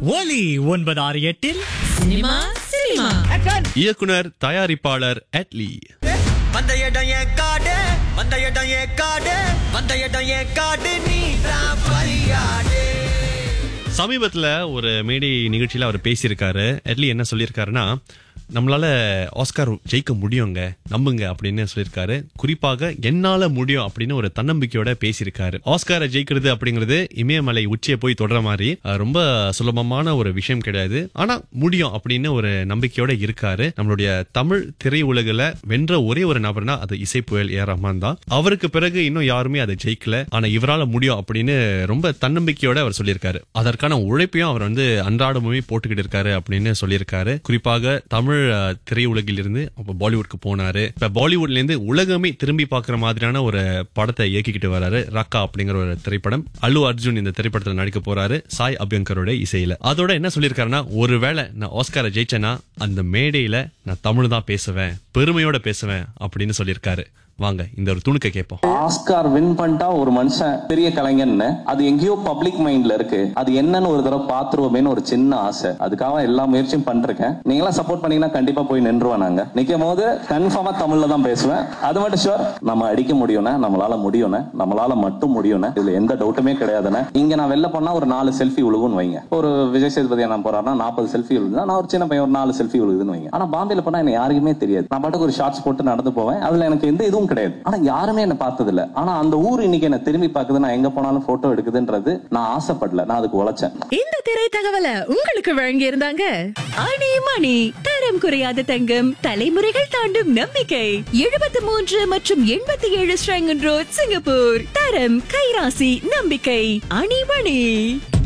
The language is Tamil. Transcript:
ஒலி ஒன்பது ஆறு எட்டில் சினிமா சினிமா இயக்குனர் தயாரிப்பாளர் அட்லி வந்த இடம் என் காடு வந்த இடம் என் காடு வந்த இடம் என் காடு நீ தான் பலியாடு சமீபத்துல ஒரு மேடை நிகழ்ச்சியில அவர் பேசியிருக்காரு அட்லி என்ன சொல்லியிருக்காருன்னா நம்மளால ஆஸ்கார் ஜெயிக்க முடியுங்க நம்புங்க அப்படின்னு சொல்லியிருக்காரு குறிப்பாக என்னால முடியும் அப்படின்னு ஒரு தன்னம்பிக்கையோட பேசியிருக்காரு ஆஸ்காரை ஜெயிக்கிறது அப்படிங்கிறது இமயமலை உச்சியை போய் தொடர மாதிரி அஹ், ரொம்ப சுலபமான ஒரு விஷயம் கிடையாது ஆனா முடியும் அப்படின்னு ஒரு நம்பிக்கையோட இருக்காரு நம்மளுடைய தமிழ் திரையுலகில் வென்ற ஒரே ஒரு நபர்னா அது இசை புயல் ஏ ரஹ்மான் தான் அவருக்கு பிறகு இன்னும் யாருமே அதை ஜெயிக்கல ஆனா இவரால முடியும் அப்படின்னு ரொம்ப தன்னம்பிக்கையோட அவர் சொல்லியிருக்காரு அதற்கான உழைப்பையும் அவர் வந்து அன்றாடமுமே போட்டுக்கிட்டு இருக்காரு அப்படின்னு சொல்லியிருக்காரு குறிப்பாக தமிழ் அஹ், திரையுலகில் இருந்து அப்ப பாலிவுட்க்கு போனாரு இப்ப பாலிவுட்ல இருந்து உலகமே திரும்பி பார்க்குற மாதிரியான ஒரு படத்தை இயக்கிக்கிட்டு வராரு ரக்கா அப்படிங்கிற ஒரு திரைப்படம் அல்லு அர்ஜுன் இந்த திரைப்படத்தில் நடிக்க போறாரு சாய் அபியங்கரோட இசையில அதோட என்ன சொல்லியிருக்காருன்னா ஒருவேளை நான் ஆஸ்காரை ஜெயிச்சேன்னா அந்த மேடையில நான் தமிழ் தான் பேசுவேன் பெருமையோட பேசுவேன் அப்படின்னு சொல்லியிருக்காரு வாங்க இந்த ஒரு துணுக்க கேட்போம் ஆஸ்கார் வின் பண்ணிட்டா ஒரு மனுஷன் பெரிய கலைஞன்னு அது எங்கேயோ பப்ளிக் மைண்ட்ல இருக்கு அது என்னன்னு ஒரு தடவை பாத்துருவோமேன்னு ஒரு சின்ன ஆசை அதுக்காக எல்லா முயற்சியும் பண்ணிருக்கேன் நீங்களாம் சப்போர்ட் பண்ணீங்கன்னா கண்டிப்பா போய் நின்றுவேன் நாங்க நிக்கும் போது கன்ஃபார்மா தமிழ்ல தான் பேசுவேன் அது மட்டும் ஷுவர் நம்ம அடிக்க முடியும்னா நம்மளால முடியும்னா நம்மளால மட்டும் முடியும்னா இதுல எந்த டவுட்டுமே கிடையாதுண்ணே இங்க நான் வெளில போனா ஒரு நாலு செல்ஃபி விழுகுன்னு வைங்க ஒரு விஜய் சேதுபதி நான் போறாருன்னா நாற்பது செல்ஃபி விழுகுதுன்னா நான் ஒரு சின்ன பையன் ஒரு நாலு செல்ஃபி விழுகுதுன்னு வைங்க ஆனா பாம்பேல போனா எனக்கு யாருக்குமே தெரியாது நான் பாட்டுக்கு ஒரு ஷார்ட்ஸ் போட்டு நடந்து போவேன் அதுல எனக்கு எந்த இதுவும் கிடையாது ஆனா யாருமே என்ன பார்த்தது இல்ல ஆனா அந்த ஊர் இன்னைக்கு என்ன திரும்பி பாக்குது நான் எங்க போனாலும் போட்டோ எடுக்குதுன்றது நான் ஆசைப்படல நான் அதுக்கு உழைச்சேன் இந்த திரை தகவலை உங்களுக்கு வழங்கி இருந்தாங்க அணி மணி தரம் குறையாத தங்கம் தலைமுறைகள் தாண்டும் நம்பிக்கை எழுபத்தி மூன்று மற்றும் எண்பத்தி ஏழு ஸ்ரங்கன் ரோட் சிங்கப்பூர் தரம் கைராசி நம்பிக்கை அணி மணி